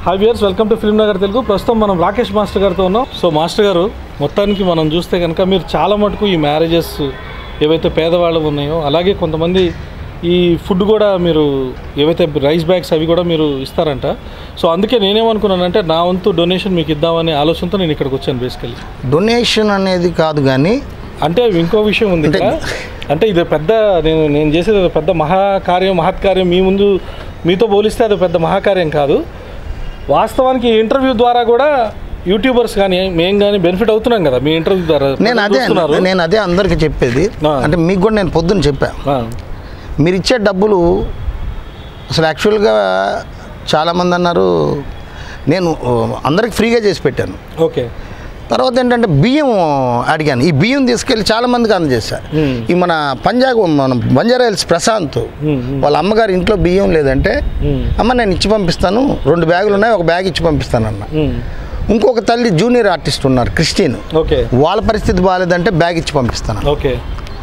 Hi viewers welcome to film Nagar Telugu ప్రస్తుతం మనం Rakesh master గారితో ఉన్నాం సో మాస్టర్ గారు మొత్తానికి మనం చూస్తే కనుక మీరు చాలా మటుకు ఈ మ్యారేజెస్ ఏవైతే పేదవాళ్ళు ఉన్నాయో అలాగే కొంతమంది ఈ ఫుడ్ కూడా మీరు ఏవైతే రైస్ బ్యాగ్స్ అవి కూడా మీరు ఇస్తారంట సో అందుకే నేనేమనుకున్నానంటే నా వంతు డొనేషన్ మీకు ఇద్దామనే ఆలోచనతో నేను ఇక్కడికి వచ్చాను బేసికలీ డొనేషన్ అనేది కాదు కానీ అంటే ఇంకో విషయం ఉంది ఇక్కడ అంటే ఇది పెద్ద నేను నేను చేసేది ఒక పెద్ద మహాకార్యం మహత్కార్యం మీ ముందు మీతో పోలిస్తే అది పెద్ద మహాకార్యం కాదు వాస్తవానికి ఈ ఇంటర్వ్యూ ద్వారా కూడా యూట్యూబర్స్ కానీ మేము కానీ బెనిఫిట్ అవుతున్నాం కదా మీ ఇంటర్వ్యూ ద్వారా నేను అదే చూస్తున్నారు. నేను అదే అందరికి చెప్పేది ఆ. అంటే మీకు కూడా నేను పొద్దున్న చెప్పా ఆ, మీరు ఇచ్చే డబ్బులు అసలు యాక్చువల్గా చాలామంది అన్నారు నేను ఓ, అందరికి ఫ్రీగా చేసి పెట్టాను ఓకే తర్వాత ఏంటంటే బియ్యం అడిగాను ఈ బియ్యం తీసుకెళ్ళి చాలా మందికి అందజేశా Hmm. ఈ మన పంజాబ్ మన Banjara Hills Prashant Hmm, hmm. వాళ్ళ అమ్మగారి ఇంట్లో బియ్యం లేదంటే Hmm. అమ్మ నేను ఇచ్చి పంపిస్తాను రెండు బ్యాగులు ఉన్నాయి ఒక బ్యాగ్ ఇచ్చి పంపిస్తానన్న ఉమ్, ఇంకొక తల్లి జూనియర్ ఆర్టిస్ట్ ఉన్నారు క్రిస్టియన్ ఓకే వాళ్ళ పరిస్థితి బాగాలేదంటే బ్యాగ్ ఇచ్చి పంపిస్తాను ఓకే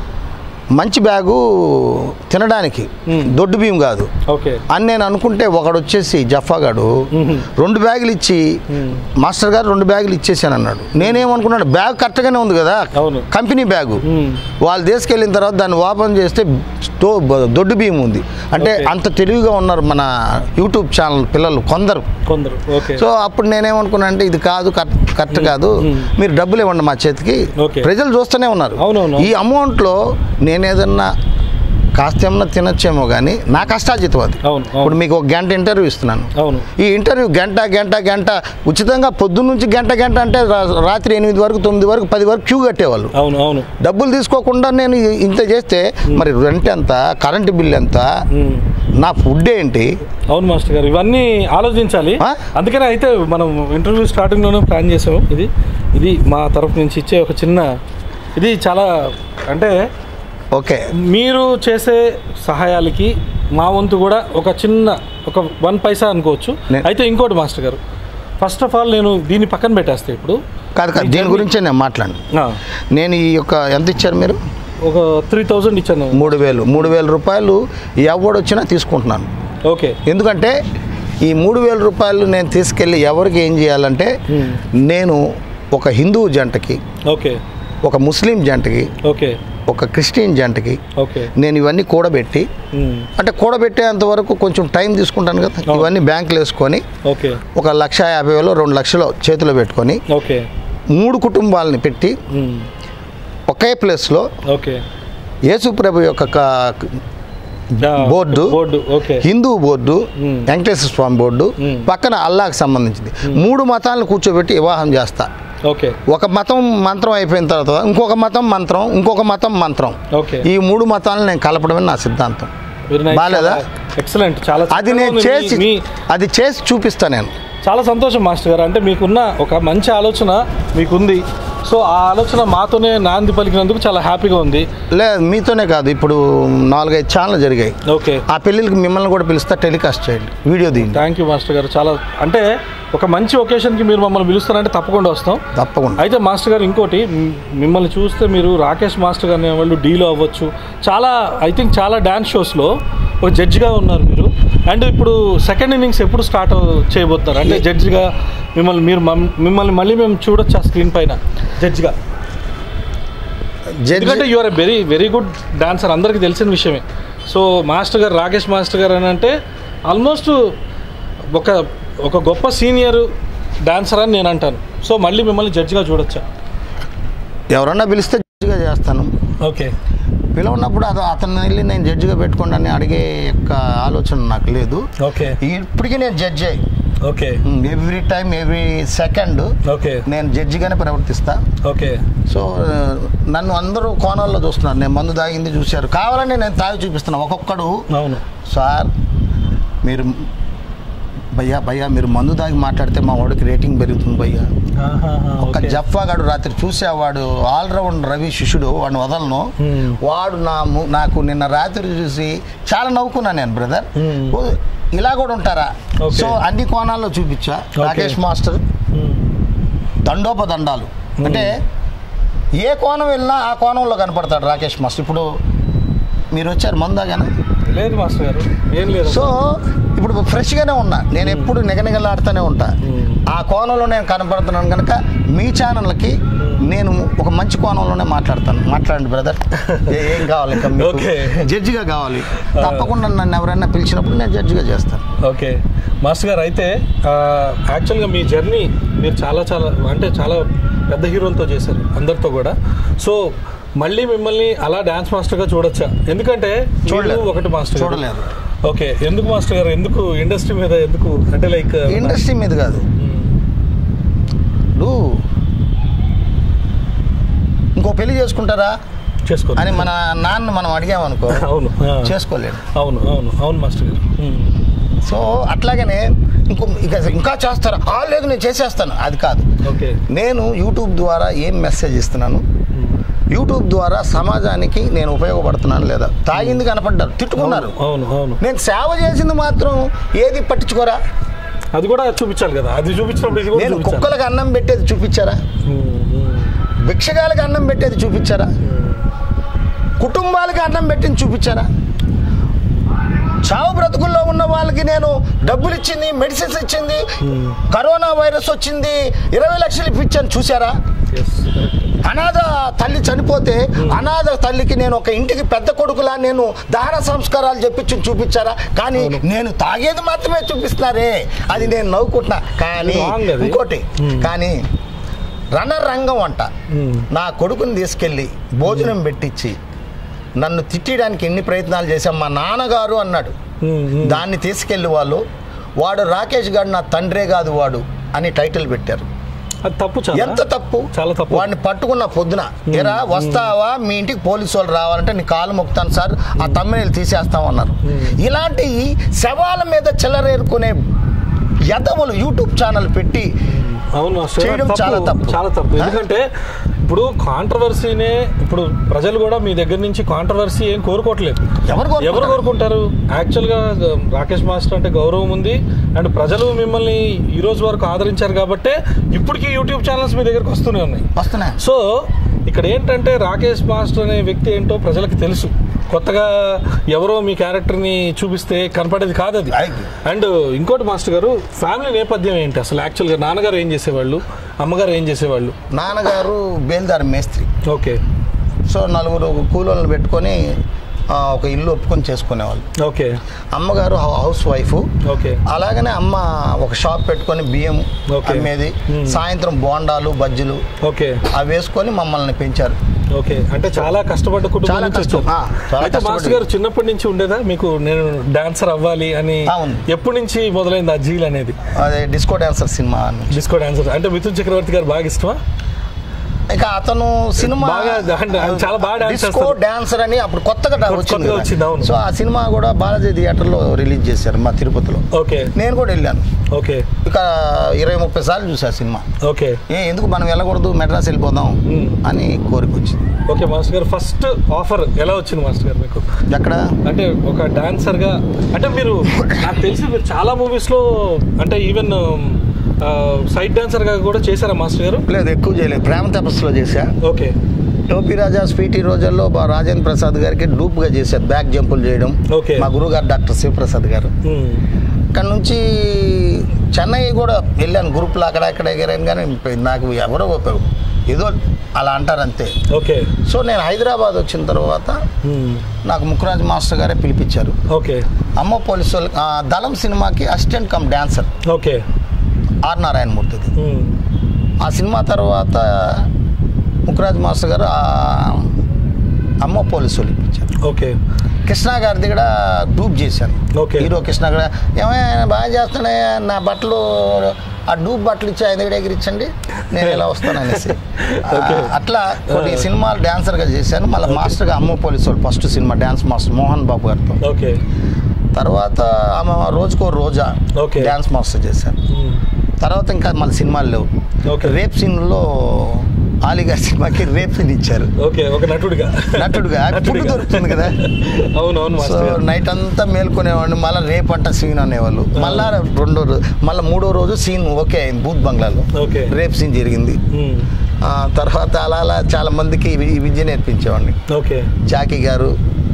మంచి బ్యాగు తినడానికి Hmm. దొడ్డు బియ్యం కాదు ఓకే అని నేను అనుకుంటే ఒకడు వచ్చేసి జఫాగాడు Mhm. రెండు బ్యాగులు ఇచ్చి Hmm. మాస్టర్ గారు రెండు బ్యాగులు ఇచ్చేసాను అన్నాడు నేనేమనుకున్నాడు బ్యాగ్ కరెక్ట్గానే ఉంది కదా అవును. కంపెనీ బ్యాగు ఉమ్, వాళ్ళు తీసుకెళ్ళిన తర్వాత దాన్ని ఓపెన్ చేస్తే తో- బ- దొడ్డు బియ్యం ఉంది అంటే Okay. అంత తెలివిగా ఉన్నారు మన యూట్యూబ్ ఛానల్ పిల్లలు కొందరు కొందరు ఓకే సో అప్పుడు నేనేమనుకున్నా అంటే ఇది కాదు కరెక్ట్ కరెక్ట్ కాదు Hmm. మీరు డబ్బులు ఇవ్వండి మా చేతికి Okay. ప్రజలు చూస్తూనే ఉన్నారు అవునవును. ఈ అమౌంట్లో నేను ఏదన్నా కాస్త ఏమన్నా తినొచ్చేమో కానీ నా కష్టాజితం అది అవును, అవును. ఇప్పుడు మీకు ఒక గంట ఇంటర్వ్యూ ఇస్తున్నాను అవును ఈ ఇంటర్వ్యూ గంట గంట గంట ఉచితంగా పొద్దున్న నుంచి గంట గంట అంటే రా- రాత్రి ఎనిమిది వరకు తొమ్మిది వరకు పది వరకు క్యూ కట్టేవాళ్ళు అవును అవును డబ్బులు తీసుకోకుండా నేను ఇంత చేస్తే మరి రెంట్ ఎంత కరెంటు బిల్ ఎంత ఉమ్. నా ఫుడ్ ఏంటి అవును మాస్టర్ గారు ఇవన్నీ ఆలోచించాలి ఆ? అందుకనే అయితే మనం ఇంటర్వ్యూ స్టార్టింగ్లోనే ప్లాన్ చేసాము ఇది ఇది మా తరఫు నుంచి ఇచ్చే ఒక చిన్న ఇది చాలా అంటే ఓకే మీరు చేసే సహాయాలకి మా వంతు కూడా ఒక చిన్న ఒక వన్ పైసా అనుకోవచ్చు నే- అయితే ఇంకోటి మాస్టర్ గారు ఫస్ట్ ఆఫ్ ఆల్ నేను దీన్ని పక్కన పెట్టేస్తే ఇప్పుడు కాదు కాదు దీని గురించే నేను మాట్లాడు ఆ, నేను ఈ యొక్క ఎంత ఇచ్చారు మీరు ఒక త్రీ థౌజండ్ ఇచ్చాను మూడు వేలు మూడు వేల రూపాయలు ఎవడొచ్చినా తీసుకుంటున్నాను ఓకే ఎందుకంటే ఈ మూడు వేల రూపాయలు నేను తీసుకెళ్ళి ఎవరికి ఏం చేయాలంటే Hmm. నేను ఒక హిందూ జంటకి ఓకే ఒక ముస్లిం జంటకి ఓకే ఒక క్రిస్టియన్ జంటకి ఓకే నేను ఇవన్నీ కూడబెట్టి ఉమ్, అంటే కూడబెట్టేంత వరకు కొంచెం టైం తీసుకుంటాను కదా అవును. ఇవన్నీ బ్యాంకులు వేసుకొని ఓకే ఒక లక్ష యాభై వేలు రెండు లక్షలు చేతిలో పెట్టుకొని ఓకే మూడు కుటుంబాలని పెట్టి ఉమ్, ఒకే ప్లేస్లో ఓకే యేసుప్రభు యొక్క క- ఆ, board. Board okay Hindu board మ్మ్. వెంకటేశ్వర స్వామి బోర్డు మ్మ్. పక్కన అల్లాహకు సంబంధించింది మూడు మతాలను కూర్చోబెట్టి వివాహం చేస్తా ఓకే ఒక మతం మంత్రం అయిపోయిన తర్వాత ఇంకొక మతం మంత్రం ఇంకొక మతం మంత్రం ఓకే ఈ మూడు మతాలను నేను కలపడమే నా సిద్ధాంతం వెరీ నైస్ బాలేదా? ఎక్సలెంట్ చాలా అది చక్కగా నేను ఉంది. చేసి మీ అది చేసి చూపిస్తా నేను చాలా సంతోషం మాస్టర్ గారు అంటే మీకున్న ఒక మంచి ఆలోచన మీకుంది సో ఆ ఆలోచన మాతోనే నాంది పలికినందుకు చాలా హ్యాపీగా ఉంది లేదు మీతోనే కాదు ఇప్పుడు నాలుగైదు ఛానల్ జరిగాయి ఓకే ఆ పెళ్ళిళ్ళకి మిమ్మల్ని కూడా పిలుస్తా టెలికాస్ట్ చేయండి వీడియో తీయండి థ్యాంక్ యూ మాస్టర్ గారు చాలా అంటే ఒక మంచి ఒకేషన్కి మీరు మమ్మల్ని పిలుస్తారంటే తప్పకుండా వస్తాం తప్పకుండా అయితే మాస్టర్ గారు ఇంకోటి మ్- మిమ్మల్ని చూస్తే మీరు రాకేష్ మాస్టర్ గారు వాళ్ళు డీలో అవ్వచ్చు చాలా ఐ థింక్ చాలా డ్యాన్స్ షోస్లో ఒక జడ్జిగా ఉన్నారు మీరు అండ్ ఇప్పుడు సెకండ్ ఇన్నింగ్స్ ఎప్పుడు స్టార్ట్ చేయబోతున్నారు అంటే జడ్జిగా మిమ్మల్ని మీరు మమ్- మిమ్మల్ని మళ్ళీ మేము చూడొచ్చు ఆ స్క్రీన్ పైన జడ్జిగా జడ్జి ఎందుకంటే you are a very very good dancer అందరికీ తెలిసిన విషయమే సో మాస్టర్ గారు రాకేష్ మాస్టర్ గారు అని అంటే ఆల్మోస్ట్ ఒక ఒక గొప్ప సీనియర్ డాన్సర్ అని నేను అంటాను సో మళ్ళీ మిమ్మల్ని జడ్జిగా చూడొచ్చా ఎవరన్నా పిలిస్తే జడ్జిగా చేస్తాను ఓకే పిలవనప్పుడు అది అతను వెళ్ళి నేను జడ్జిగా పెట్టుకోండి అని అడిగే యొక్క ఆలోచన నాకు లేదు ఓకే ఇప్పటికీ నేను judge okay every time every second okay నేను జడ్జిగానే ప్రవర్తిస్తా ఓకే సో ఆ, నన్ను అందరూ కోణాల్లో చూస్తున్నారు నేను మందు తాగింది చూశారు కావాలని నేను తాగి చూపిస్తున్నా ఒక్కొక్కడు అవును సార్ మీరు భయ్యా భయ్యా మీరు మందు తాగి మాట్లాడితే మా వాడికి రేటింగ్ పెరుగుతుంది భయ్యా ఒక జఫాగాడు రాత్రి చూసేవాడు ఆల్రౌండ్ రవి శిష్యుడు వాడిని వదలను Hmm. వాడు నా ము- నాకు నిన్న రాత్రి చూసి చాలా నవ్వుకున్నాను నేను బ్రదర్ Hmm. ఓ, ఇలా కూడా ఉంటారా Okay. సో అన్ని కోణాల్లో చూపించా Okay. రాకేష్ మాస్టర్ దండోపదండాలు అంటే ఏ కోణం వెళ్ళినా ఆ కోణంలో కనపడతాడు రాకేష్ మాస్టర్ ఇప్పుడు మీరు వచ్చారు మందాగానే లేదు మాస్టర్ గారు ఏం లేదు సో ఇప్పుడు ఫ్రెష్గానే ఉన్నా నేను ఎప్పుడు నిగనిగలాడుతూనే ఉంటా మ్మ్. ఆ కోణంలో నేను కనపడుతున్నాను కనుక మీ ఛానల్కి నేను ఒక మంచి కోణంలోనే మాట్లాడతాను మాట్లాడండి బ్రదర్ ఏం కావాలి ఇంకా మీకు? Okay. జడ్జిగా కావాలి తప్పకుండా నన్ను ఎవరైనా పిలిచినప్పుడు నేను జడ్జిగా చేస్తాను ఓకే మాస్టర్ గారు అయితే ఆ, యాక్చువల్గా మీ జర్నీ మీరు చాలా చాలా అంటే చాలా పెద్ద హీరోలతో చేశారు అందరితో కూడా సో మళ్ళీ మిమ్మల్ని అలా డాన్స్ మాస్టర్గా చూడొచ్చా ఎందుకంటే మీరు చూడలేదు. ఒకటి మాస్టర్ గారు. చూడలేదు. ఓకే ఎందుకు మాస్టర్ గారు ఎందుకు ఇండస్ట్రీ మీద ఎందుకు అంటే లైక్ ఇండస్ట్రీ మీద కాదు ఇప్పుడు ఇంకో పెళ్లి చేసుకుంటారా చేసుకో అని మన నాన్న మనం అడిగామనుకో అవును ఆ. చేసుకోలేడు అవును అవును అవును మాస్టర్ గారు ఉమ్. సో అట్లాగనే ఇంకో ఇక ఇంకా చేస్తారా ఆ లేదు నేను చేసేస్తాను అది కాదు ఓకే నేను యూట్యూబ్ ద్వారా ఏం మెసేజ్ ఇస్తున్నాను ఉమ్. యూట్యూబ్ ద్వారా సమాజానికి నేను ఉపయోగపడుతున్నాను లేదా తాగింది కనపడ్డారు తిట్టుకున్నారు అవును అవును నేను సేవ చేసింది మాత్రం ఏది పట్టించుకోరా అది కూడా చూపించాలి కదా అది చూపించినప్పుడు ఇది కూడా నేను చూపించాలి కుక్కలకు అన్నం పెట్టేది చూపించారా ఉమ్, ఉమ్, భిక్షగాలకు అన్నం పెట్టేది చూపించారా ఉమ్. కుటుంబాలకి అన్నం పెట్టింది చూపించారా చావు బ్రతుకుల్లో ఉన్న వాళ్ళకి నేను డబ్బులు ఇచ్చింది మెడిసిన్స్ ఇచ్చింది Hmm. కరోనా వైరస్ వచ్చింది ఇరవై లక్షలు ఇప్పించాను చూసారా Yes, correct. అనాథ తల్లి చనిపోతే అనాథ తల్లికి నేను ఒక ఇంటికి పెద్ద కొడుకులా నేను దహన సంస్కారాలు చెప్పించి చూపించారా కానీ అవును. నేను తాగేది మాత్రమే చూపిస్తున్నారే అది నేను నవ్వుకుంటున్నా కానీ Wrong అది. ఇంకోటి Hmm. కానీ రణరంగం అంట ఉమ్. నా కొడుకుని తీసుకెళ్ళి భోజనం పెట్టించి నన్ను తిట్టడానికి ఎన్ని ప్రయత్నాలు చేశాం మా నాన్నగారు అన్నాడు ఉమ్, ఉమ్. దాన్ని తీసుకెళ్ళి వాళ్ళు వాడు రాకేష్ గారు నా తండ్రే కాదు వాడు అని టైటిల్ పెట్టారు అది తప్పు చాలా ఎంత తప్పు చాలా తప్పు. వాడిని పట్టుకున్న పొద్దున ఎరా వస్తావా మీ ఇంటికి పోలీసు వాళ్ళు రావాలంటే నీ కాలు మొక్కుతాను సార్ ఆ తమ్మినేలు తీసేస్తామన్నారు ఇలాంటి శవాల మీద చిల్లరేరుకునే యదవులు యూట్యూబ్ ఛానల్ పెట్టి అవును మాస్టర్ చేయడం తప్పు, చాలా తప్పు. చాలా తప్పు ఆ? ఎందుకంటే ఇప్పుడు కాంట్రవర్సీనే ఇప్పుడు ప్రజలు కూడా మీ దగ్గర నుంచి కాంట్రవర్సీ ఏం కోరుకోవట్లేదు ఎవరు కోరుకుంటారు? ఎవరు కోరుకుంటారు యాక్చువల్గా గ- రాకేష్ మాస్టర్ అంటే గౌరవం ఉంది అండ్ ప్రజలు మిమ్మల్ని ఈ రోజు వరకు ఆదరించారు కాబట్టే ఇప్పటికీ యూట్యూబ్ ఛానల్స్ మీ దగ్గరకు వస్తూనే ఉన్నాయి వస్తున్నాయి సో ఇక్కడ ఏంటంటే రాకేష్ మాస్టర్ అనే వ్యక్తి ఏంటో ప్రజలకు తెలుసు కొత్తగా ఎవరో మీ క్యారెక్టర్ని చూపిస్తే కనపడేది కాదు అది Right. అండ్ ఇంకోటి మాస్టర్ గారు ఫ్యామిలీ నేపథ్యం ఏంటి అసలు యాక్చువల్గా నాన్నగారు ఏం చేసేవాళ్ళు అమ్మగారు ఏం చేసేవాళ్ళు నాన్నగారు బేల్దారి మేస్త్రి ఓకే సో నలుగురు కూలోళ్ళని పెట్టుకొని ఆ, ఒక ఇల్లు ఒప్పుకొని చేసుకునేవాళ్ళు ఓకే అమ్మగారు హౌ- హౌస్ వైఫ్ ఓకే అలాగనే అమ్మ ఒక షాప్ పెట్టుకొని బియ్యం Okay. అమ్మేది Hmm. సాయంత్రం బోండాలు బజ్జీలు ఓకే అవి వేసుకొని మమ్మల్ని పెంచారు ఓకే అంటే చాలా కష్టపడ్డ కుటుంబం చాలా నుంచి కష్టం. వచ్చారు. ఆ, చాలా అయితే మాస్టర్ కష్టపడి- గారు చిన్నప్పటి నుంచి ఉండేదా మీకు నేను డాన్సర్ అవ్వాలి అని అవును. ఎప్పటి నుంచి మొదలైంది ఆ జీల్ అనేది అదే డిస్కో డాన్సర్ సినిమా నుంచి. డిస్కో డాన్సర్ అంటే మిథున్ చక్రవర్తి గారు బాగా ఇష్టమా ఇక అతను సినిమా బాగా డాన్- ఆయన చాలా బాగా డాన్స్ డిస్కో చేస్తాడు. డాన్సర్ అని అప్పుడు కొత్తగా డా- కొత్త- వచ్చింది కొత్తగా కదా. వచ్చింది, అవును. సో ఆ సినిమా కూడా బాలాజీ థియేటర్లో రిలీజ్ చేశారు మా తిరుపతిలో ఓకే నేను కూడా వెళ్ళాను ఓకే ఇక ఇరవై ముప్పై సార్లు చూసా సినిమా ఓకే ఏ ఎందుకు మనం వెళ్ళకూడదు మెడ్రాస్ వెళ్ళిపోదాం Hmm. అని కోరిక వచ్చింది ఓకే మాస్టర్ గారు ఫస్ట్ ఆఫర్ ఎలా వచ్చింది మాస్టర్ గారు మీకు ఎక్కడ అంటే ఒక డాన్సర్ గా అంటే మీరు నాకు తెలిసి మీరు చాలా మూవీస్ లో అంటే ఈవెన్ సైడ్ డాన్సర్ గా కూడా చేశారా మాస్టర్ గారు లేదు ఎక్కువ చేయలేదు ప్రేమ తపస్సులో చేశా ఓకే టోపీ రాజా స్వీటీ రోజుల్లో మా రాజేంద్ర ప్రసాద్ గారికి డూప్గా చేశారు బ్యాక్ జంపులు చేయడం ఓకే. మా గురువు గారు డాక్టర్ శివప్రసాద్ గారు మ్మ్. ఇక్కడ నుంచి చెన్నై కూడా వెళ్ళాను గ్రూప్లో అక్కడ ఇక్కడ ఎగిరాను కానీ నాకు ఎవరో ఏదో అలా అంటారు అంతే ఓకే సో నేను హైదరాబాద్ వచ్చిన తర్వాత మ్మ్. నాకు ముక్కురాజ్ మాస్టర్ గారే పిలిపించారు ఓకే అమ్మ పోలీసు వాళ్ళు ఆ, దళం సినిమాకి assistant cum dancer okay R నారాయణమూర్తిది మ్మ్. ఆ సినిమా తర్వాత ముక్కురాజ్ మాస్టర్ గారు ఆ అమ్మ పోలీసు వాళ్ళు ఇప్పించారు ఓకే కృష్ణ గారిది కూడా డూప్ చేశాను Okay. హీరో కృష్ణ కూడా ఏమైనా బాగా చేస్తానే నా బట్టలు ఆ డూప్ బట్టలు ఇచ్చి ఆయన దగ్గర ఎగిరించండి నేను ఇలా వస్తాను అనేసి Okay. ఆ, అట్లా కొన్ని సినిమాలు డాన్సర్గా చేశాను మళ్ళీ మాస్టర్గా అమ్మ పోలీసు వాళ్ళు ఫస్ట్ సినిమా డాన్స్ మాస్టర్ మోహన్ బాబు గారితో ఓకే తర్వాత ఆమె రోజుకో రోజా Okay. డాన్స్ మాస్టర్ చేశాను మ్మ్. తర్వాత ఇంకా మళ్ళీ సినిమాలు లేవు Okay. రేప్ సీన్లో ఆలిగారి సినిమాకి రేప్ సీన్ ఇచ్చారు ఓకే ఒక నటుడిగా నటుడుగా ఫుడ్ దొరుకుతుంది కదా అవును అవును సో మాస్టర్ గారు నైట్ అంతా మేల్కొనేవాడిని మళ్ళీ రేపు అంట సీన్ అనేవాళ్ళు మళ్ళా రెండో రోజు మళ్ళీ మూడో రోజు సీన్ ఓకే అయింది బూత్ బంగ్లాలో ఓకే. రేప్ సీన్ జరిగింది మ్మ్. ఆ తర్వాత అలా అలా చాలా మందికి ఈ వి- ఈ విద్య నేర్పించేవాడిని ఓకే జాకీ గారు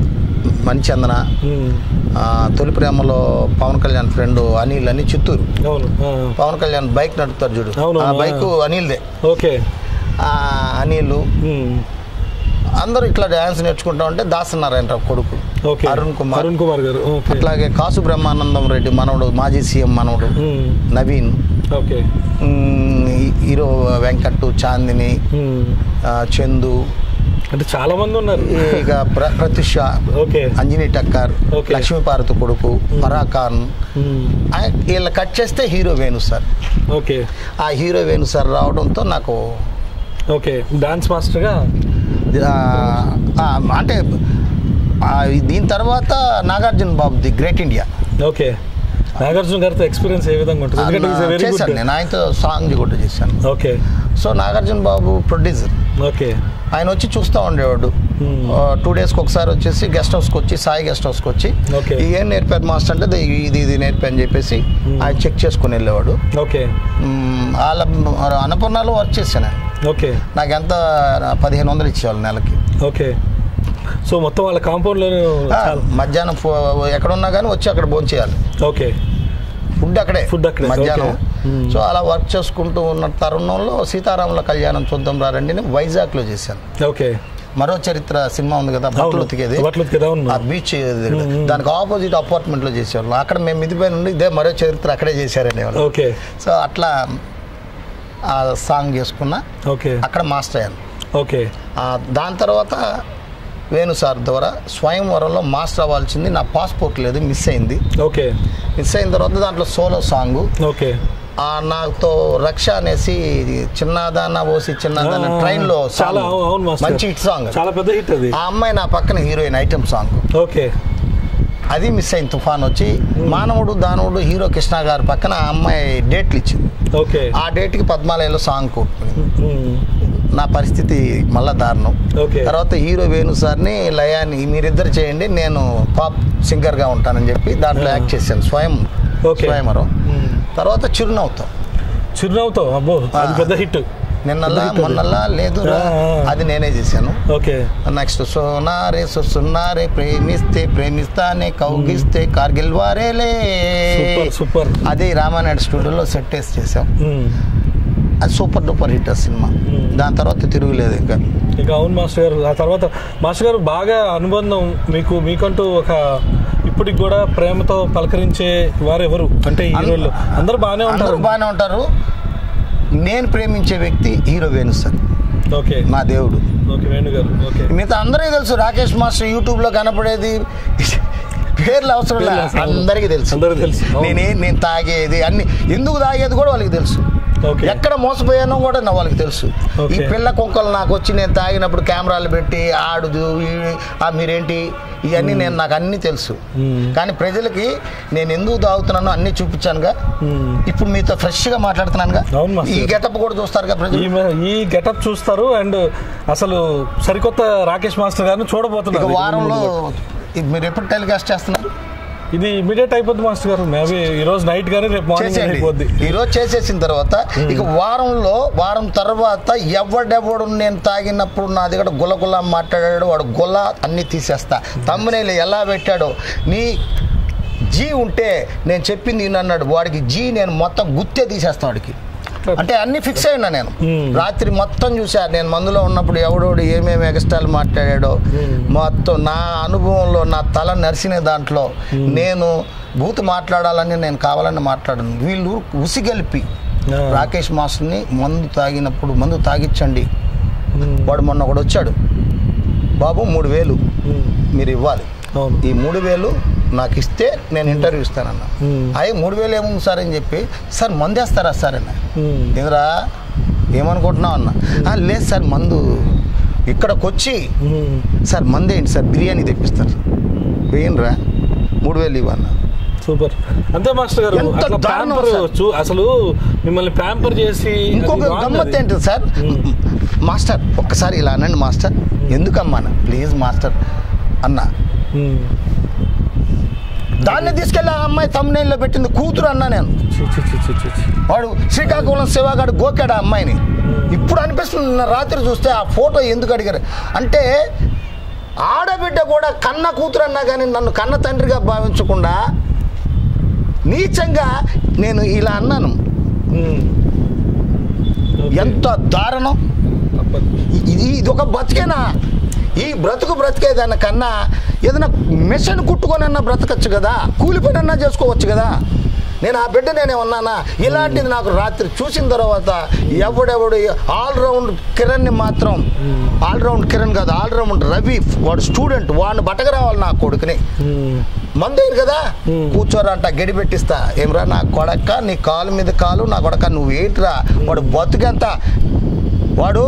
మణిచందన ఉమ్. ఆ, తొలి ప్రేమలో పవన్ కళ్యాణ్ ఫ్రెండ్ అనిల్ అని చిత్తూరు అవును ఆ. పవన్ కళ్యాణ్ బైక్ నడుపుతారు చూడు అవును, ఆ అవును. బైక్ అనిల్దే ఓకే ఆ అనిల్ ఉమ్. అందరూ ఇట్లా డ్యాన్స్ నేర్చుకుంటా ఉంటే దాసనారాయణ కొడుకు ఓకే అరుణ్ కుమార్ అరుణ్ కుమార్ గారు ఓకే అట్లాగే కాసు బ్రహ్మానందం రెడ్డి మనవడు మాజీ సీఎం మనవడు ఉమ్. నవీన్ ఓకే ఉమ్, హీరో వెంకట్ చాందిని ఉమ్. ఆ, చందు అంటే చాలా మంది ఉన్నారు ఇక ప్ర ప్రత్యుష ఓకే అంజనీ టక్కర్ Okay. లక్ష్మీపార్వతి కొడుకు ఫరాఖాన్ ఉమ్. ఆ- వీళ్ళ కట్ చేస్తే హీరో వేణు సార్ ఓకే ఆ హీరో వేణు సార్ రావడంతో నాకు ఓకే డాన్స్ మాస్టర్గా ఆ, ఆ, అంటే ఆ, దీని తర్వాత Nagarjuna Babu the great India okay Nagarjuna గారితో ఎక్స్పీరియన్స్ ఏ విధంగా ఉంటుంది ఎందుకంటే ఈజ్ వెరీ చేశాను గుడ్ నేను ఆయనతో సాంగ్ కూడా చేశాను okay so Nagarjuna Babu producer okay ఆయన వచ్చి చూస్తూ ఉండేవాడు Hmm. టూ డేస్కి ఒకసారి వచ్చేసి గెస్ట్ హౌస్కి వచ్చి సాయి గెస్ట్ హౌస్కి వచ్చి Okay. "ఇది ఏం నేర్పారు మాస్టర్ అంటే "ఇది- ఇది ఇది నేర్పా అని చెప్పేసి Hmm. ఆయన చెక్ చేసుకుని వెళ్ళేవాడు ఓకే మ్మ్, వాళ్ళ అన్నపూర్ణలో వర్క్ చేశాను నేను ఓకే నాకు ఎంత పదిహేను వందలు ఇచ్చేవాళ్ళు నెలకి ఓకే సో మొత్తం వాళ్ళ కాంపౌండ్లోనే ఆ, మధ్యాహ్నం ఫో- ఎక్కడ ఉన్నా కానీ వచ్చి అక్కడ భోజనం చేయాలి ఓకే ఫుడ్ అక్కడే Food అక్కడే, మధ్యాహ్నం okay. Hmm. సో అలా వర్క్ చేసుకుంటూ ఉన్న తరుణంలో సీతారాముల కళ్యాణం చూద్దాం రారండి నేను వైజాగ్లో చేశాను ఓకే మరో చరిత్ర సినిమా ఉంది కదా బట్టలు ఉతికేది బట్టలు ఉతికేది అవును ఆ బీచ్ దగ్గర. దానికి ఆపోజిట్ అపార్ట్మెంట్ లో చేసేవాళ్ళు అక్కడ మేము మిదిపై నుండి ఇదే మరో చరిత్ర అక్కడే చేశారనే వాళ్ళు ఓకే సో అట్లా ఆ సాంగ్ చేసుకున్నా ఓకే అక్కడ మాస్టర్ అయ్యాను ఓకే ఆ, దాని తర్వాత వేణు సార్ ద్వారా స్వయంవరంలో మాస్టర్ అవ్వాల్సింది నా పాస్పోర్ట్ లేదు మిస్ అయింది ఓకే మిస్ అయిన తర్వాత దాంట్లో సోలో సాంగ్ ఓకే నాతో రక్ష అనేసి చిన్నదాన ఓసి చిన్నదాన ఆ, ట్రైన్ లో చాలా అవును అవును మాస్టర్ మంచి హిట్ సాంగ్ చాలా పెద్ద హిట్ అది ఆ అమ్మాయి నా పక్కన హీరోయిన్ ఐటమ్ సాంగ్ ఓకే అది మిస్ అయింది తుఫాన్ వచ్చి మానవుడు దానవుడు హీరో కృష్ణ గారి పక్కన ఆ అమ్మాయి డేట్లు ఇచ్చింది ఓకే ఆ డేట్కి పద్మాలయంలో సాంగ్ కొట్టుకుంది ఉమ్. నా పరిస్థితి మళ్ళా దారుణం ఓకే తర్వాత హీరో వేణు సార్ని లయాని మీరిద్దరు చేయండి నేను పాప్ సింగర్గా ఉంటానని చెప్పి దాంట్లో ఆ. యాక్ట్ చేశాను స్వయం ఓకే. స్వయంవరం ఉమ్. తర్వాత చిరునవ్వుతాం చిరునవ్వుతో అబ్బో అది ఆ. పెద్ద హిట్ నిన్నల్లా పెద్ద hit అది. మొన్నల్లా లేదు ఆ, ఆ. అది నేనే చేశాను ఓకే నెక్స్ట్ సోనారే సున్నారే ప్రేమిస్తే ప్రేమిస్తానే కౌగిస్తే కార్గిల్ వారేలే సూపర్ సూపర్ అది రామానాయుడు స్టూడియోలో సెట్ వేసి చేసాం ఉమ్. అది సూపర్ డూపర్ హిట్ ఆ సినిమా Hmm. దాని తర్వాత తిరుగులేదు ఇంకా ఇక అవును మాస్టర్ గారు ఆ తర్వాత మాస్టర్ గారు బాగా అనుబంధం మీకు మీకంటూ ఒక ఇప్పటికి కూడా ప్రేమతో పలకరించే వారు ఎవరు అంటే హీరోలు అందరూ బాగానే అందరూ ఉంటారు బాగానే ఉంటారు నేను ప్రేమించే వ్యక్తి హీరో వేణు సార్ ఓకే నా దేవుడు ఓకే వేణు గారు ఓకే మిగతా అందరికీ తెలుసు రాకేష్ మాస్టర్ యూట్యూబ్లో కనపడేది పేర్లు అవసరం పేర్లు లేదు అవసరం లేదు. అందరికీ తెలుసు అందరికీ తెలుసు. అవును. నేనే నేను తాగేది అన్ని ఎందుకు తాగేది కూడా వాళ్ళకి తెలుసు ఓకే ఎక్కడ మోసపోయానో కూడా నా వాళ్ళకి తెలుసు ఈ ఓకే. పిల్ల కుక్కలు నాకు వచ్చి నేను తాగినప్పుడు కెమెరాలు పెట్టి ఆడుదు ఈ- ఆ మీరేంటి ఇవన్నీ నేను నాకు అన్నీ తెలుసు మ్మ్. కానీ ప్రజలకి నేను ఎందుకు తాగుతున్నానో అన్నీ చూపించానుగా మ్మ్. ఇప్పుడు మీతో ఫ్రెష్గా మాట్లాడుతున్నానుగా అవును మాస్టర్. ఈ గెటప్ కూడా చూస్తారుగా ఈ ప్రజలు మ- ఈ గెటప్ చూస్తారు అండ్ అసలు సరికొత్త రాకేష్ మాస్టర్ గారిని ఇక చూడబోతున్నారు వారంలో ఇది మీరు ఎప్పుడు టెలికాస్ట్ చేస్తున్నారు ఇది ఇమీడియట్ అయిపోద్ది మాస్టర్ గారు మేబీ ఈ రోజు నైట్ కానీ రేపు మార్నింగ్ చేసేయండి అయిపోద్ది ఈ రోజు చేసేసిన తర్వాత ఇక వారంలో వారం తర్వాత ఎవడెవడు నేను తాగినప్పుడు నా దగ్గర గులగుల మాట్లాడాడు వాడు గుల అన్ని తీసేస్తా తమ్మునేలు ఎలా పెట్టాడో నీ జీ ఉంటే నేను చెప్పింది ఈయన అన్నాడు వాడికి జీ నేను మొత్తం గుత్తే తీసేస్తాను వాడికి అంటే అన్ని ఫిక్స్ అయినా నేను Hmm. రాత్రి మొత్తం చూసా నేను మందులో ఉన్నప్పుడు ఎవడోడు ఏమేమి ఎక్స్ట్రాలు మాట్లాడాడో Hmm. మొత్తం నా అనుభవంలో నా తల నరిసిన దాంట్లో నేను బూత్ మాట్లాడాలని నేను కావాలని మాట్లాడను వీళ్ళు ఉసిగలిపి ఆ. రాకేష్ మాస్టర్ని మందు తాగినప్పుడు మందు తాగిచ్చండి మ్మ్. వాడు మొన్న ఒకడు వచ్చాడు బాబు మూడు వేలు మ్మ్. మీరు ఇవ్వాలి అవును ఈ మూడు వేలు నాకు ఇస్తే నేను ఇంటర్వ్యూ ఇస్తానన్నా మ్మ్. అయ్యి మూడు వేలు ఏముంది సార్ అని చెప్పి సార్ మందేస్తారా సార్ అన్న మ్మ్. ఎదురా ఏమనుకుంటున్నావు అన్న "ఆ, లేదు సార్ మందు ఇక్కడికి వచ్చి మ్మ్. సార్ మంది ఏంటి సార్ బిర్యానీ తెప్పిస్తారు వేయండిరా మూడు వేలు ఇవ్వన్న సూపర్ అంతే మాస్టర్ గారు ఎంత అట్లా దారుణం ప్యాంపర్ సార్. చూ అసలు మిమ్మల్ని ప్యాంపర్ చేసి ఇంకొక అది బాగుంది గమ్మత్ అది. ఏంటి సార్ మాస్టర్ ఒక్కసారి ఇలా అనండి మాస్టర్ ఎందుకమ్మా అన్న ప్లీజ్ మాస్టర్ అన్న మ్మ్. దాన్ని తీసుకెళ్ళి ఆ అమ్మాయి తమ్మునేల్లో పెట్టింది కూతురు అన్నా నేను చి, చి, చి, చి, చి, చి. వాడు శ్రీకాకుళం శివగాడు గోకాడు ఆ అమ్మాయిని ఇప్పుడు అనిపిస్తుంది నిన్న రాత్రి చూస్తే ఆ ఫోటో ఎందుకు అడిగారు అంటే ఆడబిడ్డ కూడా కన్న కూతురు అన్నా కానీ నన్ను కన్న తండ్రిగా భావించకుండా నీచంగా నేను ఇలా అన్నాను ఉమ్. ఓకే. ఎంత దారుణం తప్పదు. ఇది ఇది ఒక బతికేనా ఈ బ్రతుకు బ్రతికేదాని కన్నా ఏదైనా మిషన్ కుట్టుకొనన్నా బ్రతకచ్చు కదా కూలి పని అన్నా చేసుకోవచ్చు కదా నేను ఆ బిడ్డ నేనేమన్నానా ఇలాంటిది నాకు రాత్రి చూసిన తర్వాత ఎవడెవడు ఆల్రౌండ్ కిరణ్ని మాత్రం ఆల్రౌండ్ కిరణ్ కాదు ఆల్రౌండ్ రవి వాడు స్టూడెంట్ వాడిని బట్టకరావాలి నా కొడుకుని ఉమ్. మందేరు కదా Hmm. కూర్చోరంట గడి పెట్టిస్తా ఏమ్రా నా కొడక నీ కాలు మీద కాలు నా కొడక నువ్వేంట్రా వాడు బతుకంత వాడు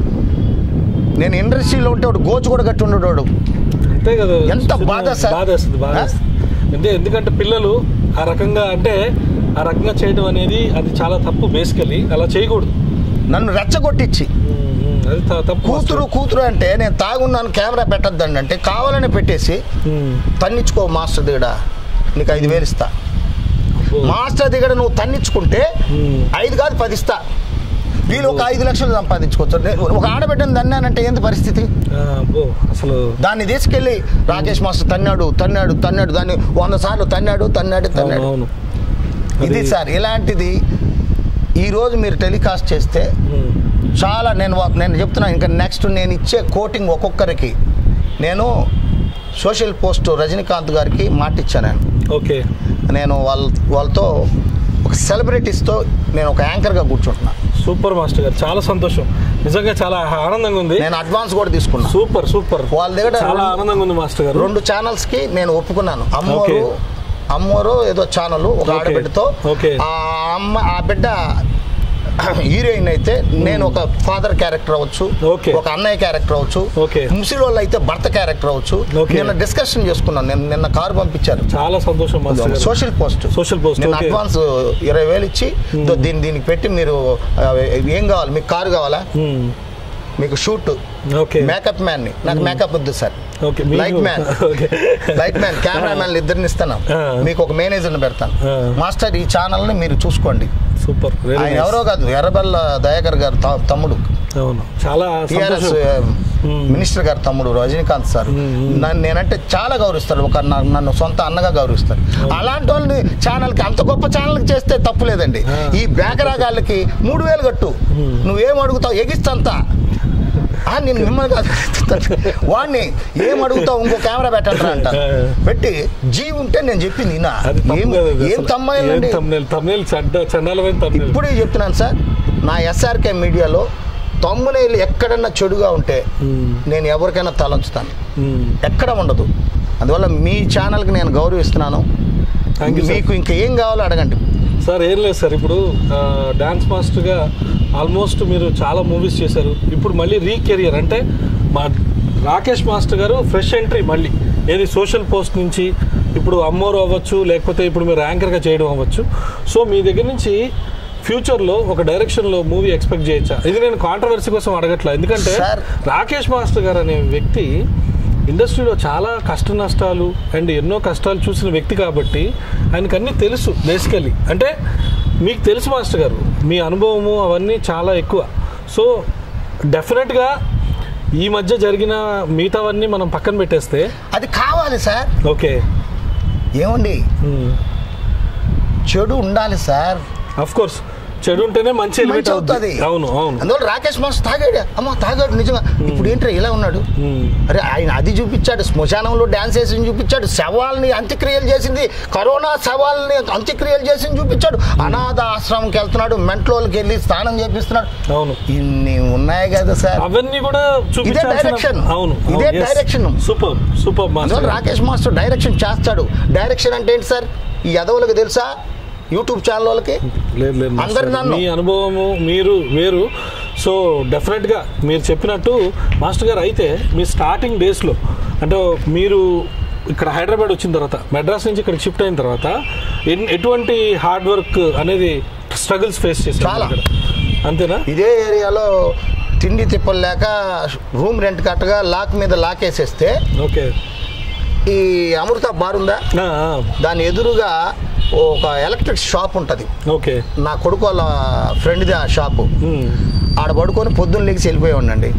నేను ఇండస్ట్రీలో ఉంటే వాడు గోచు కూడా కట్టి ఉండడు వాడు అంతే కదా ఎంత చిన్న బాధ సార్? బాధ వేస్తుంది బాధ ఆ? వేస్తుంది అంటే ఎందుకంటే పిల్లలు ఆ రకంగా అంటే ఆ రకంగా చేయడం అనేది అది చాలా తప్పు బేసికలీ అలా చేయకూడదు నన్ను రెచ్చగొట్టించి ఉమ్, ఉమ్, అది త- తప్పు కూతురు కూతురు అంటే నేను తాగున్నాను కెమెరా పెట్టద్దండి అంటే కావాలని పెట్టేసి ఉమ్. తన్నించుకో మాస్టర్ దిగడ నీకు ఐదు వేలు ఇస్తా అబ్బో. మాస్టర్ దిగడ నువ్వు తన్నించుకుంటే ఉమ్. ఐదు కాదు పది ఇస్తా వీళ్ళు ఒక ఐదు లక్షలు సంపాదించుకోవచ్చు నేను ఒక ఆడబిడ్డను తన్నానంటే ఏంది పరిస్థితి ఆ, అబ్బో అసలు దాన్ని తీసుకెళ్ళి రాకేష్ మాస్టర్ తన్నాడు తన్నాడు తన్నాడు దాన్ని వంద సార్లు తన్నాడు తన్నాడు అవును తన్నాడు అవును ఇది అది- సార్ ఇలాంటిది ఈరోజు మీరు టెలికాస్ట్ చేస్తే ఉమ్. చాలా నేను వా- నేను చెప్తున్నాను ఇంకా నెక్స్ట్ నేను ఇచ్చే కోటింగ్ ఒక్కొక్కరికి నేను సోషల్ పోస్ట్ రజనీకాంత్ గారికి మాట ఇచ్చాను నేను. ఓకే నేను వాళ్ళ వాళ్ళతో ఒక సెలబ్రిటీస్తో నేను ఒక యాంకర్గా కూర్చుంటున్నా సూపర్ మాస్టర్ గారు చాలా సంతోషం నిజంగా చాలా ఆనందంగా ఉంది నేను అడ్వాన్స్ కూడా తీసుకున్నా సూపర్ సూపర్ వాళ్ళ దగ్గర చాలా రెండు- ఆనందంగా ఉంది మాస్టర్ గారు రెండు ఛానల్స్ కి నేను ఒప్పుకున్నాను అమ్మోరు ఓకే. అమ్మోరు ఏదో ఛానల్ ఒక ఓకే. ఆడబిడ్డతో ఓకే. ఆ అమ్మ ఆ బిడ్డ హీరోయిన్ అయితే నేను ఒక ఫాదర్ క్యారెక్టర్ అవ్వచ్చు ఓకే. ఒక అన్నయ్య క్యారెక్టర్ అవ్వచ్చు ఓకే. ముసలి వాళ్ళు అయితే భర్త క్యారెక్టర్ అవ్వచ్చు ఓకే. నిన్న డిస్కషన్ చేసుకున్నాను నేను నిన్న కారు పంపించారు చాలా సంతోషం మాస్టర్ గారు సోషల్ పోస్ట్ సోషల్ పోస్ట్ నేను ఓకే అడ్వాన్స్ ఇరవై వేలు ఇచ్చి దో దీన్ని దీనికి పెట్టి మీరు ఆ, ఏం కావాలి మీకు కారు కావాలా ఉమ్. మీకు షూట్ ఓకే మేకప్ మ్యాన్ ని నాకు మేకప్ వద్దు సార్ ఓకే మీకు- light man okay light man camera man ఇద్దరిని ఇస్తాను ఆ. మీకు ఒక మేనేజర్ని పెడతాను ఆ. మాస్టర్ ఈ ఛానల్ ని మీరు చూసుకోండి సూపర్ వెరీ ఆయన నైస్. ఎవరో కాదు ఎర్రబెల్ల దయాకర్ గారు త- తమ్ముడు అవును చాలా టిఆర్ఎస్ సంతోషం మ్మ్. మినిస్టర్ గారు తమ్ముడు రజనీకాంత్ సార్ మ్మ్. నన్ను నేనంటే చాలా గౌరవిస్తారు ఒక నా- నన్ను సొంత అన్నగా గౌరవిస్తారు అలాంటి వాళ్ళని ఛానల్కి అంత గొప్ప ఛానల్కి చేస్తే తప్పు లేదండి ఆ. ఈ బేకరాగాళ్ళకి మూడు వేలు కట్టు మ్మ్. నువ్వేం అడుగుతావు ఎగిస్తంత ఆ, నేను మిమ్మల్ని కాదు వాడిని ఏం అడుగుతావు ఇంకో కెమెరా పెట్టండి అంట ఆ. పెట్టి జీ ఉంటే నేను చెప్పింది ఈయన. అది తప్పు ఏం కదా అది ఏం అసలు. తమ్మాయిలండి ఏం thumbnail? thumbnail చండ చండాలమైన thumbnail. ఇప్పుడే చెప్తున్నాను సార్ నా ఎస్ఆర్కే మీడియాలో తమ్మునేలు ఎక్కడన్నా చెడుగా ఉంటే మ్మ్. నేను ఎవరికైనా తలంచుతాను మ్మ్. ఎక్కడ ఉండదు అందువల్ల మీ ఛానల్కి నేను గౌరవిస్తున్నాను Thank you, sir. మీకు ఇంకా ఏం కావాలో అడగండి సార్ ఏం లేదు సార్ ఇప్పుడు డాన్స్ మాస్టర్గా ఆల్మోస్ట్ మీరు చాలా మూవీస్ చేశారు ఇప్పుడు మళ్ళీ రీకెరియర్ అంటే మా రాకేష్ మాస్టర్ గారు ఫ్రెష్ ఎంట్రీ మళ్ళీ ఏది సోషల్ పోస్ట్ నుంచి ఇప్పుడు అమ్మోరు అవ్వచ్చు లేకపోతే ఇప్పుడు మీరు యాంకర్గా చేయడం అవ్వచ్చు సో మీ దగ్గర నుంచి ఫ్యూచర్లో ఒక డైరెక్షన్లో మూవీ ఎక్స్పెక్ట్ చేయొచ్చా ఇది నేను కాంట్రవర్సీ కోసం అడగట్లా ఎందుకంటే Sir. రాకేష్ మాస్టర్ గారు అనే వ్యక్తి ఇండస్ట్రీలో చాలా కష్ట నష్టాలు అండ్ ఎన్నో కష్టాలు చూసిన వ్యక్తి కాబట్టి ఆయనకు అన్నీ తెలుసు బేసికలీ అంటే మీకు తెలుసు మాస్టర్ గారు మీ అనుభవము అవన్నీ చాలా ఎక్కువ సో డెఫినెట్గా ఈ మధ్య జరిగిన మిగతావన్నీ మనం పక్కన పెట్టేస్తే అది కావాలి సార్ ఓకే ఏమండి చెడు ఉండాలి సార్ అఫ్ కోర్స్ చెడు ఉంటేనే మంచి ఎలివేట్ మంచి అవుతుంది అవుతుంది అవును అవును అందువల్ల రాకేష్ మాస్టర్ తాగాడు అమ్మ తాగాడు నిజంగా ఇప్పుడు ఏంట్రా ఇలా ఉన్నాడు మ్మ్. అరే ఆయన అది చూపించాడు శ్మశానంలో డ్యాన్స్ వేసి చూపించాడు శవాల్ని అంత్యక్రియలు చేసింది కరోనా శవాల్ని అంత్యక్రియలు చేసి చూపించాడు అనాథ ఆశ్రమంకి వెళ్తున్నాడు మెంట్లోకి వెళ్ళి స్నానం చేపిస్తున్నాడు అవును ఇన్ని ఉన్నాయి కదా సార్ అవన్నీ కూడా చూపించాల్సిన direction. అవును ఇదే direction. సూపర్ సూపర్ అందువల్ల మాస్టర్ రాకేష్ మాస్టర్ డైరెక్షన్ చేస్తాడు డైరెక్షన్ అంటే ఏంటి సార్ ఈ యదవులకు తెలుసా యూట్యూబ్ ఛానల్ వాళ్ళకి లేదు లేదు మాస్టర్. అందరు నన్ను- మీ అనుభవము మీరు వేరు సో డెఫినెట్గా మీరు చెప్పినట్టు మాస్టర్ గారు అయితే మీ స్టార్టింగ్ డేస్లో అంటే మీరు ఇక్కడ హైదరాబాద్ వచ్చిన తర్వాత మెడ్రాస్ నుంచి ఇక్కడ షిఫ్ట్ అయిన తర్వాత ఎన్- ఎటువంటి హార్డ్ వర్క్ అనేది స్ట్రగుల్స్ ఫేస్ చేశారు చాలా. ఇక్కడ. అంతేనా ఇదే ఏరియాలో తిండి తిప్పలు లేక రూమ్ రెంట్ కట్టగా లాక్ మీద లాక్ వేసేస్తే ఓకే ఈ అమృత బార్ ఉందా ఆ, ఆ. దాని ఎదురుగా ఒక ఎలక్ట్రిక్ షాప్ ఉంటుంది ఓకే నా కొడుకు వాళ్ళ ఫ్రెండ్ది ఆ షాపు ఉమ్. ఆడ పడుకొని పొద్దున్న లేచి వెళ్ళిపోయి ఉండండి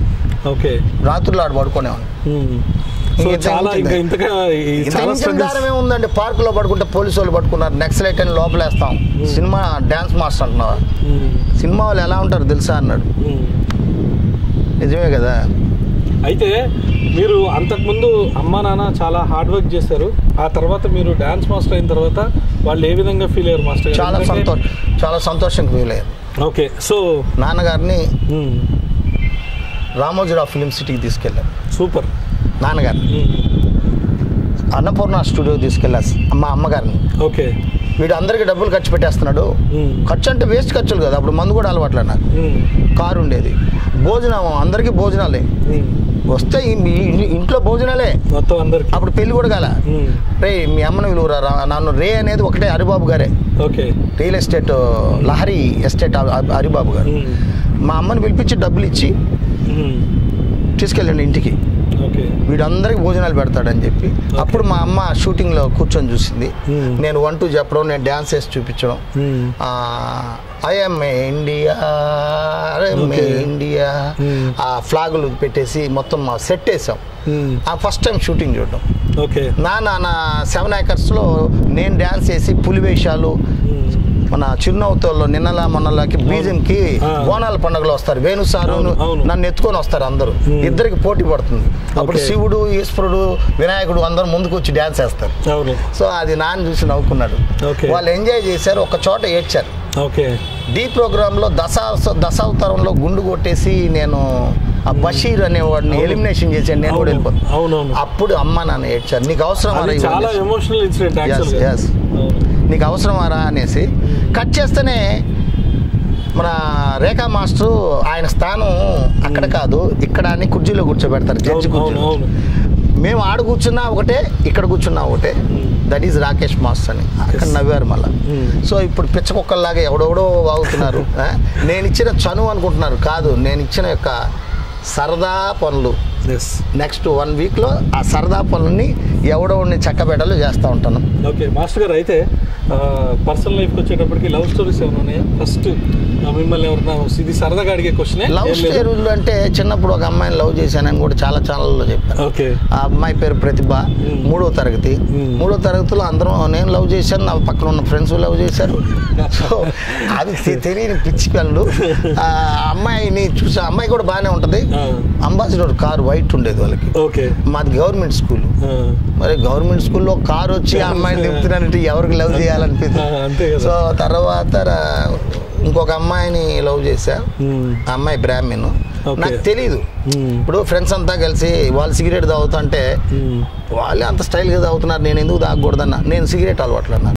ఓకే రాత్రులు ఆడు పడుకునేవాడిని సో ఇంకెంత చాలా ఉంటుంది? ఇంకా ఇంతగా ఈ ఇంత చాలా మించిన struggles. దారం ఏముందండి పార్కులో పడుకుంటే పోలీసు వాళ్ళు పట్టుకున్నారు నెక్సలైట్ అని లోపలేస్తాం సినిమా డ్యాన్స్ మాస్టర్ అంటున్నావా ఉమ్, సినిమా వాళ్ళు ఎలా ఉంటారు తెలుసా అన్నాడు ఉమ్. నిజమే కదా అయితే మీరు అంతకుముందు అమ్మా నాన్న చాలా హార్డ్ వర్క్ చేశారు ఆ తర్వాత మీరు డాన్స్ మాస్టర్ అయిన తర్వాత వాళ్ళు ఏ విధంగా ఫీల్ అయ్యారు మాస్టర్ గారు? చాలా ఎందుకంటే- సంతోషం చాలా సంతోషంగా ఫీల్ అయ్యారు ఓకే సో నాన్నగారిని ఉమ్, రామోజీరావు ఫిలిం సిటీకి తీసుకెళ్ళారు సూపర్ నాన్నగారు ఉమ్, అన్నపూర్ణ స్టూడియో తీసుకెళ్ళారు మా అమ్మగారిని ఓకే వీడు అందరికీ డబ్బులు ఖర్చు పెట్టేస్తున్నాడు ఉమ్, ఖర్చు అంటే వేస్ట్ ఖర్చులు కదా అప్పుడు మందు కూడా అలవాట్లే నాకు ఉమ్, కారు ఉండేది భోజనం అందరికీ భోజనాలే ఉమ్. వస్తే ఈ- మీ ఇ- ఇంట్లో భోజనాలే మొత్తం అందరికి అప్పుడు పెళ్లి కూడా కాల ఉమ్, రే మీ అమ్మను విలువరా రా- నన్ను రే అనేది ఒకటే హరిబాబు గారే okay real estate Lahari estate హ- హరిబాబు గారు ఉమ్, మా అమ్మని పిలిపించి డబ్బులు ఇచ్చి ఉమ్, తీసుకెళ్ళండి ఇంటికి ఓకే వీడందరికి భోజనాలు పెడతాడని చెప్పి అప్పుడు మా అమ్మ షూటింగ్లో కూర్చొని చూసింది Hmm. నేను వన్ టూ చెప్పడం నేను డ్యాన్స్ వేసి చూపించడం ఉమ్, I am India I am Okay. India Hmm. ఆ ఫ్లాగులు పెట్టేసి మొత్తం సెట్ వేసాం ఉమ్, ఆ ఫస్ట్ టైం షూటింగ్ చూడడం ఓకే నా నా నా సెవెన్ ఏకర్స్లో నేను డ్యాన్స్ చేసి పులి వేషాలు ఉమ్, మన చిరునవ్వుతో నిన్నలా మొన్నలాకి బీజంకి ఆ. బోనాల పండుగలో వస్తారు వేణు సారు అవును, అవును. నన్ను ఎత్తుకొని వస్తారు అందరూ Hmm. ఇద్దరికి పోటీ పడుతుంది అప్పుడు Okay. శివుడు ఈశ్వరుడు వినాయకుడు అందరూ ముందుకు వచ్చి డ్యాన్స్ వేస్తారు అవును సో అది నాన్న చూసి నవ్వుకున్నాడు Okay. వాళ్ళు ఎంజాయ్ చేశారు ఒక చోట ఏడ్చారు ఓకే డి ప్రోగ్రాంలో దశ దశావతారంలో గుండు కొట్టేసి నేను ఆ బషీర్ అనేవాడిని అవును. ఎలిమినేషన్ చేశాను నేను కూడా అవును, వెళ్ళిపోతాను అవునవును అప్పుడు అమ్మ నాన్న ఏడ్చారు నీకు అవసరం అది చాలా ఎమోషనల్ ఇన్సిడెంట్ యాక్చువల్గా yes. నీకు అవసరమారా అనేసి కట్ చేస్తేనే మన రేఖా మాస్టర్ ఆయన స్థానం అక్కడ కాదు ఇక్కడ అని కుర్చీలో కూర్చోబెడతారు జడ్జి అవును అవును కుర్చీలో అవును మేము ఆడ కూర్చున్నా ఒకటే ఇక్కడ కూర్చున్నా ఒకటే దట్ ఈజ్ రాకేష్ మాస్టర్ అని అక్కడ నవ్వారు మళ్ళీ Hmm. సో ఇప్పుడు పిచ్చ కుక్కల్లాగా ఎవడెవడో వాగుతున్నారు ఆ? నేను ఇచ్చిన చనువు అనుకుంటున్నారు కాదు నేను ఇచ్చిన యొక్క సరదా పనులు ఎస్ నెక్స్ట్ వన్ వీక్లో ఆ సరదా పనులని ఎవడెవడిని చక్కబెట్టాలో చేస్తూ ఉంటాను ఓకే మాస్టర్ గారు అయితే పర్సనల్ లైఫ్కి వచ్చేటప్పటికి లవ్ స్టోరీస్ ఏమైనా ఉన్నాయా ఫస్ట్ మిమ్మల్ని ఎవరైనా ఇది సరదాగా అడిగే క్వశ్చన్ లవ్ స్టోరీలు అంటే చిన్నప్పుడు ఒక అమ్మాయిని లవ్ చేశానని కూడా చాలా ఛానల్లో చెప్పాను ఓకే ఆ అమ్మాయి పేరు ప్రతిభ Hmm. మూడో తరగతి Hmm. మూడో తరగతిలో అందరం నేను లవ్ చేశాను నా పక్కన ఉన్న ఫ్రెండ్స్ లవ్ చేశారు సో అది తె- తెలియని పిచ్చి పిల్లలు ఆ అమ్మాయిని చూసి ఆ అమ్మాయి కూడా బాగానే ఉంటుంది అంబాసిడర్ కారు వైట్ ఉండేది వాళ్ళకి ఓకే మాది గవర్నమెంట్ స్కూల్ మరి గవర్నమెంట్ స్కూల్లో కారు వచ్చి ఆ అమ్మాయిని దింపుతున్నానంటే ఎవరికి లవ్ చేయాలనిపించింది అంతే కదా సో తర్వాత రా- ఇంకొక అమ్మాయిని లవ్ చేశా Hmm. ఆ అమ్మాయి బ్రాహ్మణ్ Okay. నాకు తెలియదు Hmm. ఇప్పుడు ఫ్రెండ్స్ అంతా కలిసి వాళ్ళు సిగరెట్ తాగుతుంటే Hmm. వాళ్ళే అంత స్టైల్గా తాగుతున్నారు నేను ఎందుకు తాగకూడదన్నా నేను సిగరెట్ అలవాట్లు అన్నా